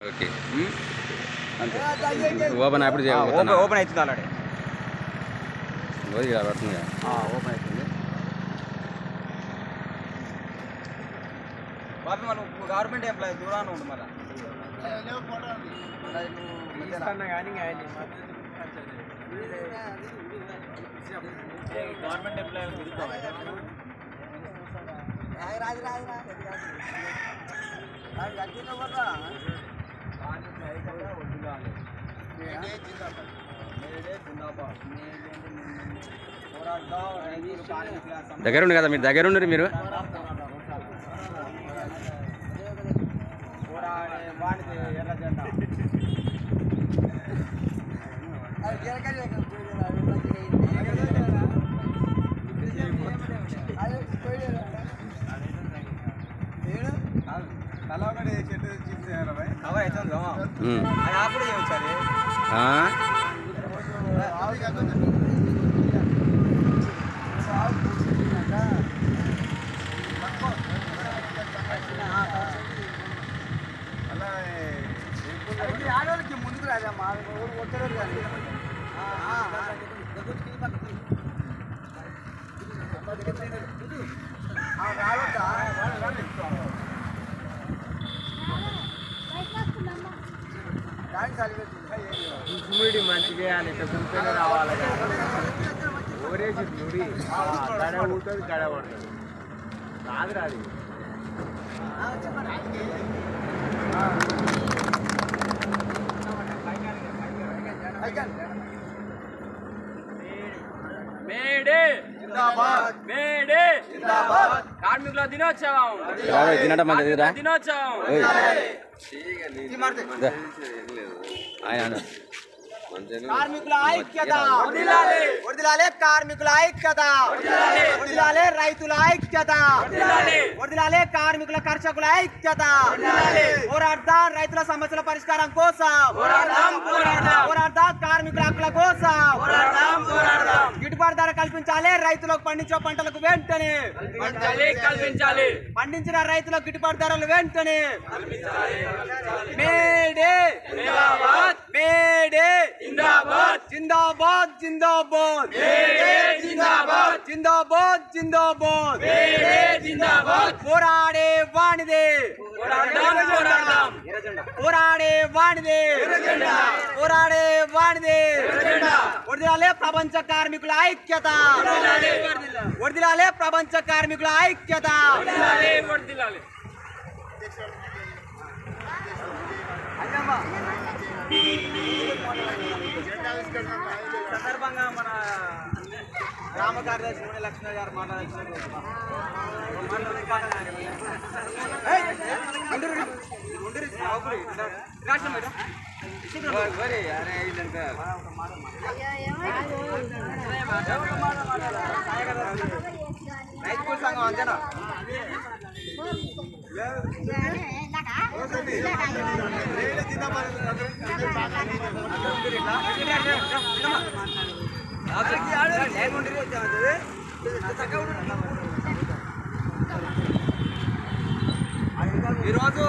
Okay ఉమ్. అంతే open అప్పుడు open open అవుతుంది ఆల్రెడీ రోజు పడుతుంది ఓపెన్ అవుతుంది బాబు మనం గవర్నమెంట్ ఎంప్లాయీ దూరాన్ని ఉండు మళ్ళీ గవర్నమెంట్ ఎంప్లాయీ దగ్గర ఉండి కదా మీరు దగ్గర ఉండరు మీరు కవర్ అవుతుంది ఉమ్. అది అప్పుడు చేయొచ్చారు ఆ? ఆడవాళ్ళకి ముందుకు రాదా మా ఒక్కరోజు కానీ హ్యూమిడిటీ మంచిగా అని ఇక్కడ గుంపెనే రావాలి ఓరేసి నుడి గడ ఉంటుంది గడ పడుతుంది రాదు రాదు మేడే మేడే కార్మికుల దినోత్సవం రావే తినట మంది దిగురా దినోత్సవం ఓయ్. దా. ఆయన ఆయన. కార్మికుల ఐక్యత వర్దిలాలే కార్మికుల ఐక్యత వర్దిలాలే రైతుల ఐక్యత వర్దిలాలే కార్మికుల కర్షకుల ఐక్యత పోరాడదాం రైతుల సమస్యల పరిష్కారం కోసం పోరాడదాం కార్మికుల హక్కుల కోసం గిట్టుబాటు ధర కల్పించాలి రైతులకు పండించే పంటలకు వెంటనే పంచాలి కల్పించాలి పండించిన రైతులకు గిట్టుబాటు ధరలు వెంటనే మేడే జిందాబాద్ మేడే జిందాబాద్ జిందాబాద్ జిందాబాద్ జిందాబాద్ జిందాబాద్ జిందాబాద్ మేడే జిందాబాద్ పోరాడే వాణిదే పోరాడదాం పోరాడదాం పోరాడే వాణిదే పోరాడే వాణిదే వడిదిలాలే ప్రపంచ కార్మికుల ఐక్యత వడిదిలాలే ప్రపంచ కార్మికుల ఐక్యత వర్ధిల్లాలి, వర్ధిల్లాలి. సందర్భంగా మన గ్రామ కార్యదర్శి నూనె లక్ష్మణ గారు మాట్లాడాల్సిన రైతు సంఘం అంజనా ఈరోజు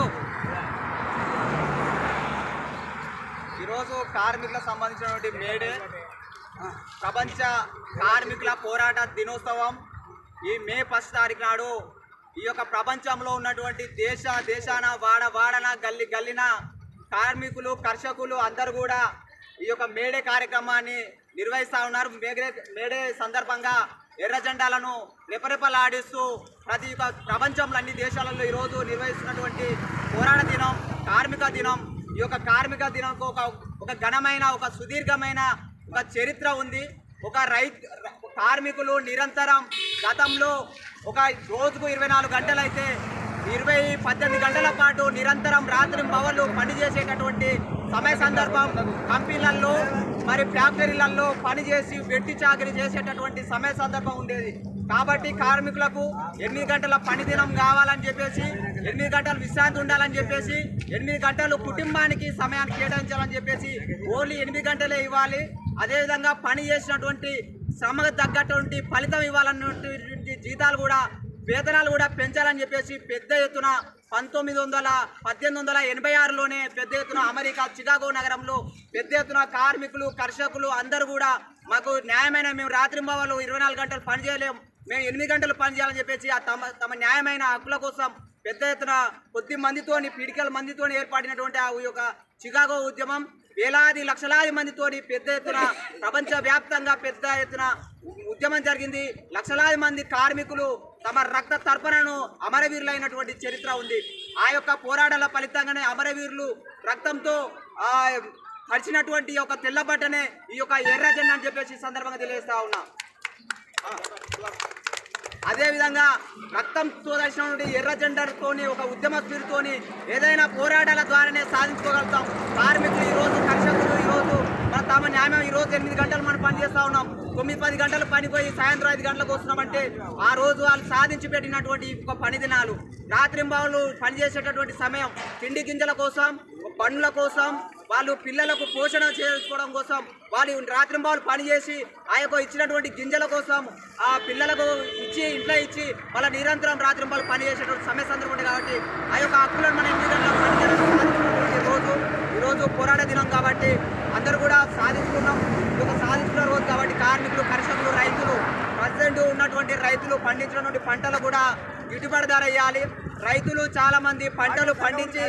ఈరోజు కార్మికులకు సంబంధించినటువంటి మేడే ప్రపంచ కార్మికుల పోరాట దినోత్సవం ఈ మే ఫస్ట్ తారీఖు నాడు ఈ యొక్క ప్రపంచంలో ఉన్నటువంటి దేశ దేశాన వాడ వాడన గల్లి గల్లిన కార్మికులు కర్షకులు అందరూ కూడా ఈ యొక్క మేడే కార్యక్రమాన్ని నిర్వహిస్తూ ఉన్నారు మేడే మేడే సందర్భంగా ఎర్ర జెండాలను రెపరెపలాడిస్తూ ప్రతి ఒక్క ప్రపంచంలో అన్ని దేశాలలో ఈరోజు నిర్వహిస్తున్నటువంటి పోరాట దినం కార్మిక దినం ఈ యొక్క కార్మిక దినంకు ఒక ఒక ఘనమైన ఒక సుదీర్ఘమైన ఒక చరిత్ర ఉంది ఒక రైతు కార్మికులు నిరంతరం గతంలో ఒక రోజుకు ఇరవై నాలుగు గంటలైతే ఇరవై పద్దెనిమిది గంటల పాటు నిరంతరం రాత్రి పవర్లు పనిచేసేటటువంటి సమయ సందర్భం కంపెనీలలో మరి ఫ్యాక్టరీలలో పనిచేసి వెట్టి చాకరీ చేసేటటువంటి సమయ సందర్భం ఉండేది కాబట్టి కార్మికులకు ఎనిమిది గంటల పని దినం కావాలని చెప్పేసి ఎనిమిది గంటలు విశ్రాంతి ఉండాలని చెప్పేసి ఎనిమిది గంటలు కుటుంబానికి సమయాన్ని కేటాయించాలని చెప్పేసి ఓన్లీ ఎనిమిది గంటలే ఇవ్వాలి అదేవిధంగా పని చేసినటువంటి శ్రమకు తగ్గటువంటి ఫలితం ఇవ్వాలన్నటువంటి జీతాలు కూడా వేతనాలు కూడా పెంచాలని చెప్పేసి పెద్ద ఎత్తున పంతొమ్మిది వందల పద్దెనిమిది వందల ఎనభై ఆరులోనే పెద్ద ఎత్తున అమెరికా చికాగో నగరంలో పెద్ద ఎత్తున కార్మికులు కర్షకులు అందరూ కూడా మాకు న్యాయమైన మేము రాత్రింబవలు ఇరవై నాలుగు గంటలు పని చేయలేం మేము ఎనిమిది గంటలు పని చేయాలని చెప్పేసి ఆ తమ తమ న్యాయమైన హక్కుల కోసం పెద్ద ఎత్తున కొద్ది మందితోని పిడికల మందితోని ఏర్పడినటువంటి ఆ యొక్క చికాగో ఉద్యమం వేలాది లక్షలాది మందితోని పెద్ద ఎత్తున ప్రపంచ వ్యాప్తంగా పెద్ద ఎత్తున ఉద్యమం జరిగింది లక్షలాది మంది కార్మికులు తమ రక్త తర్పణను అమరవీరులైనటువంటి చరిత్ర ఉంది ఆ యొక్క పోరాటాల ఫలితంగానే అమరవీరులు రక్తంతో ఆ పరిచినటువంటి ఈ యొక్క తెల్ల బట్టనే ఈ యొక్క ఎర్ర జెండా అని చెప్పేసి ఈ సందర్భంగా తెలియజేస్తా ఉన్నా అదే విధంగా రక్తంతో దర్శనం ఎర్ర జెండర్తోని ఒక ఉద్యమ స్ఫూర్తితోని ఏదైనా పోరాటాల ద్వారానే సాధించుకోగలుగుతాం కార్మికులు ఈ రోజు కర్షకులు ఈ రోజు మన తమ న్యాయం ఈ రోజు ఎనిమిది గంటలు మనం పని చేస్తా ఉన్నాం తొమ్మిది పది గంటలు పనిపోయి సాయంత్రం ఐదు గంటలకు వస్తున్నామంటే ఆ రోజు వాళ్ళు సాధించి పెట్టినటువంటి ఒక పని దినాలు రాత్రింబావులు పనిచేసేటటువంటి సమయం తిండి గింజల కోసం పనుల కోసం వాళ్ళు పిల్లలకు పోషణ చేసుకోవడం కోసం వాళ్ళు రాత్రింబావులు పని చేసి ఆ యొక్క ఇచ్చినటువంటి గింజల కోసం ఆ పిల్లలకు ఇచ్చి ఇంట్లో ఇచ్చి వాళ్ళ నిరంతరం రాత్రింబావులు పని చేసేటువంటి సమయ సందర్భం ఉంది కాబట్టి ఆ యొక్క హక్కులను మనం ఎన్ని గంటల పని చేయాలనుకున్నటువంటి రోజు ఈరోజు పోరాట దినం కాబట్టి అందరూ కూడా సాధించుకున్నాం ఈ యొక్క సాధించుకున్న రోజు కాబట్టి కార్మికులు కర్షకులు రైతులు ప్రజెంట్ ఉన్నటువంటి రైతులు పండించినటువంటి పంటలు కూడా గిట్టుబాటు ధర ఇవ్వాలి రైతులు చాలా మంది పంటలు పండించి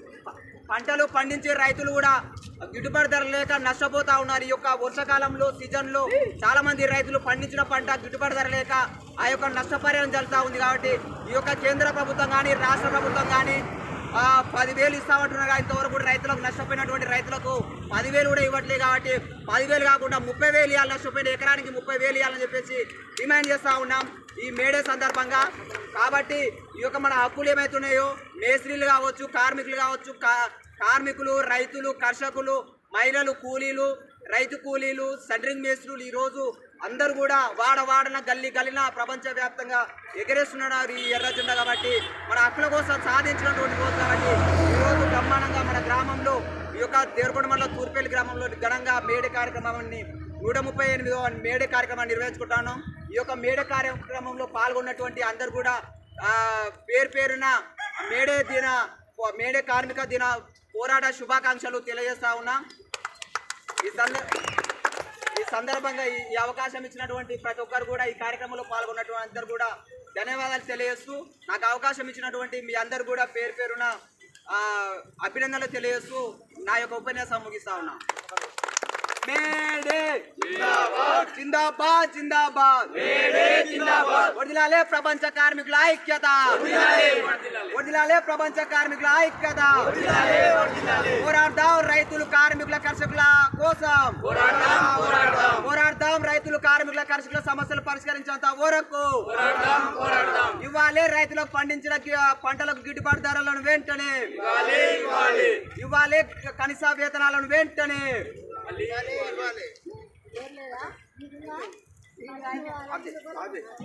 పంటలు పండించే రైతులు కూడా గిట్టుబాటు ధర లేక నష్టపోతా ఉన్నారు ఈ యొక్క వర్షాకాలంలో సీజన్లో చాలా మంది రైతులు పండించిన పంట గిట్టుబాటు ధర లేక ఆ యొక్క నష్టపరిహారం జరుగుతూ ఉంది కాబట్టి ఈ యొక్క కేంద్ర ప్రభుత్వం కానీ రాష్ట్ర ప్రభుత్వం కానీ ఆ, పదివేలు ఇస్తామంటున్నారు కానీ ఇంతవరకు కూడా రైతులకు నష్టపోయినటువంటి రైతులకు పదివేలు కూడా ఇవ్వట్లేదు కాబట్టి పదివేలు కాకుండా ముప్పై వేలు ఇవ్వాలి నష్టపోయిన ఎకరానికి ముప్పై వేలు ఇవ్వాలని చెప్పేసి డిమాండ్ చేస్తూ ఉన్నాం ఈ మేడే సందర్భంగా కాబట్టి ఈ యొక్క మన హక్కులు ఏమైతున్నాయో మేస్త్రీలు కావచ్చు కార్మికులు కావచ్చు కా- కార్మికులు రైతులు కర్షకులు మహిళలు కూలీలు రైతు కూలీలు సెంటరింగ్ మేస్త్రులు ఈరోజు అందరూ కూడా వాడ వాడన గల్లీ గల్లిన ప్రపంచవ్యాప్తంగా ఎగరేస్తున్నారు ఈ ఎర్ర జెండా కాబట్టి మన హక్కుల కోసం సాధించినటువంటి రోజు కాబట్టి ఈరోజు బ్రహ్మాండంగా మన గ్రామంలో ఈ యొక్క దేవరకొండ మండలం తూర్పేలి గ్రామంలో ఘనంగా మేడే కార్యక్రమాన్ని నూట ముప్పై ఎనిమిదో మేడే కార్యక్రమాన్ని నిర్వహించుకుంటాను ఈ యొక్క మేడే కార్యక్రమంలో పాల్గొన్నటువంటి అందరు కూడా ఆ, పేరు పేరున మేడే దిన మేడే కార్మిక దిన పోరాట శుభాకాంక్షలు తెలియజేస్తా ఉన్నా ఈ సంద ఈ సందర్భంగా ఈ ఈ అవకాశం ఇచ్చినటువంటి ప్రతి ఒక్కరు కూడా ఈ కార్యక్రమంలో పాల్గొన్నటువంటి అందరు కూడా ధన్యవాదాలు తెలియజేస్తూ నాకు అవకాశం ఇచ్చినటువంటి మీ అందరు కూడా పేరు పేరున ఆ, అభినందనలు తెలియజేస్తూ నా యొక్క ఉపన్యాసం ముగిస్తా ఉన్నా మేడే జిందాబాద్ జిందాబాద్ వదిలాలే ప్రపంచ కార్మికుల ఐక్యత వదిలాలే ప్రపంచ కార్మికుల ఐక్యత పోరాడదాం రైతులు కార్మికుల కర్షకుల కోసం పోరాడదాం రైతులు కార్మికుల కర్షకుల సమస్యలు పరిష్కరించేంత వరకు ఇవ్వాలి రైతులకు పండించిన గి- పంటలకు గిట్టుబాటు ధరలను వెంటనే ఇవ్వాలి కనీస వేతనాలను వెంటనే లేదా?